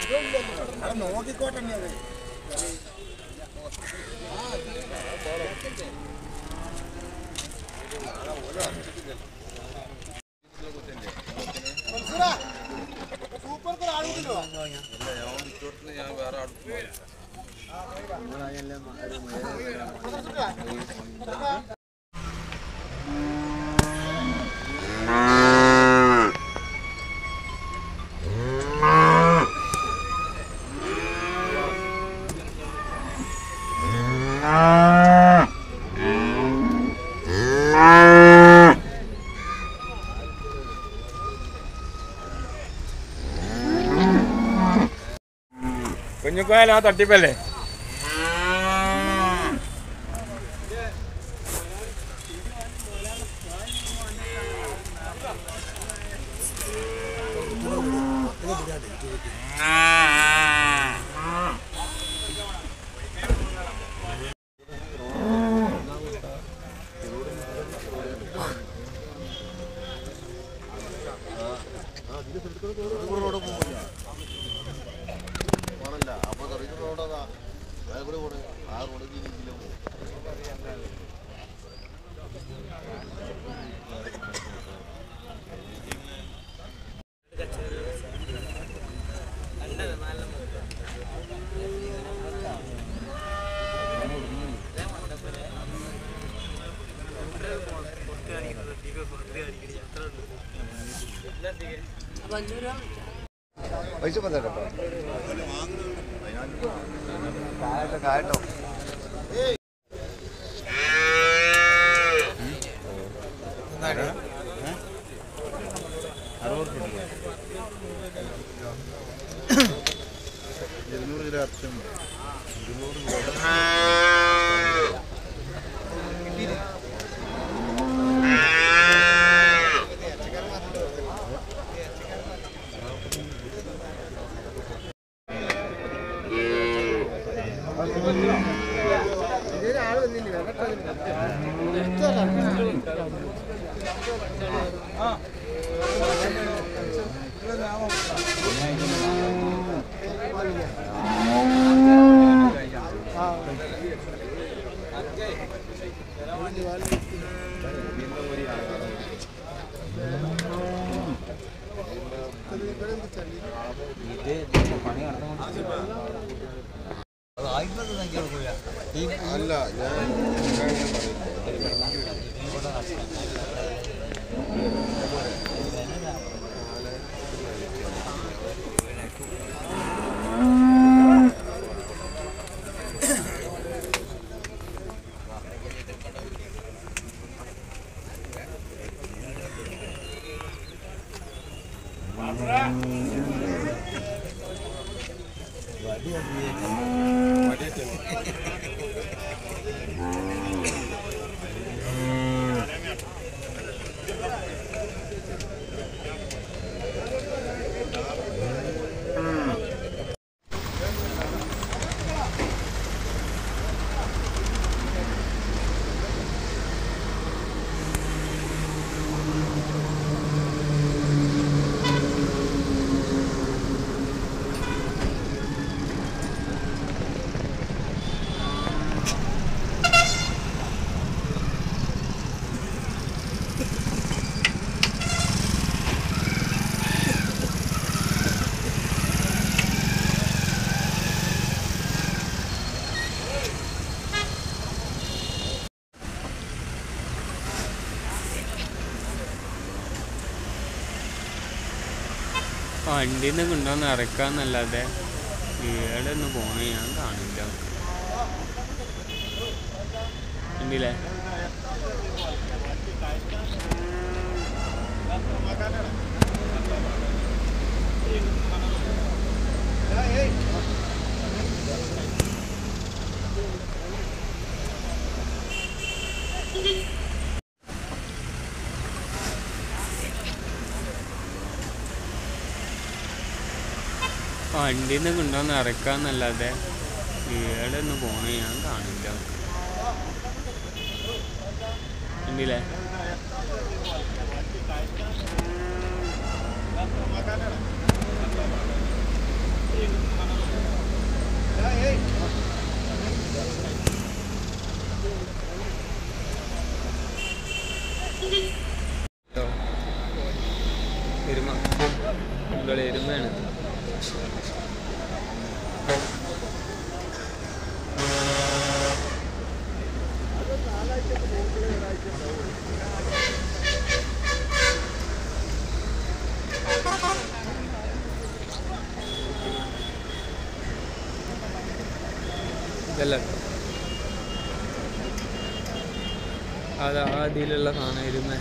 നോക്കിക്കോട്ടെ super ആളുണ്ടല്ലോ ഞാൻ വേറെ അടുത്ത് പോയി കുഞ്ഞുക്കോയാലും ആ തട്ടിപ്പല്ലേ പൈസ പന്തട്ടോ കായട്ടോ കായട്ടോ ഇരുന്നൂറ് കിലോ അച്ഛൻ ഇരുന്നൂറ് കിലോ അല്ല ഞാൻ വണ്ടിയിൽ നിന്ന് കൊണ്ടുവന്ന് ഇറക്കാന്നല്ലാതെ ഇവിടെ ഒന്ന് പോണ ഞാൻ കാണില്ല ഉണ്ടല്ലേ വണ്ടിയിൽ നിന്ന് കൊണ്ടുവന്ന് ഇറക്കാന്നല്ലാതെ ഇവിടെ ഒന്ന് പോണ ഞാൻ കാണില്ല ഉണ്ടല്ലേ ആ ഇതല്ല അത് ആ അതിലുള്ള സാധനം ഇരുന്നേ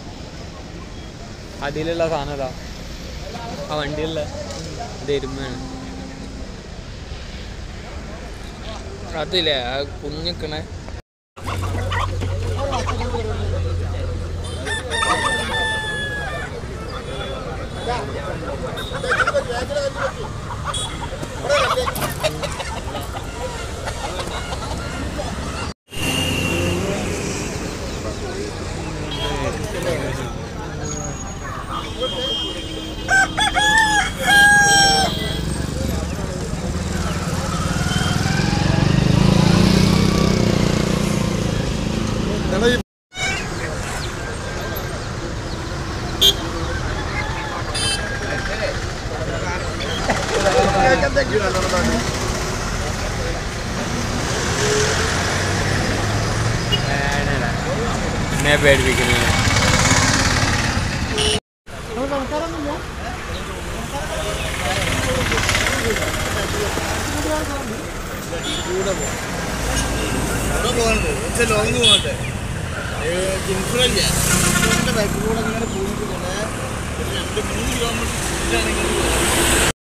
അതിലുള്ള സാധനം അതാ ആ വണ്ടിയുള്ള ഇത് എരുമയാണ് അതില്ലേ ആ കുഞ്ഞിക്കണേ എന്നെ പേടിപ്പിക്കുന്നത് ലോങ് പോകട്ടെ ജിൻഫിളില്ല ബാക്കിൽ കൂടെ ഇങ്ങനെ പോയിട്ട് രണ്ട് മൂന്ന് കിലോമീറ്റർ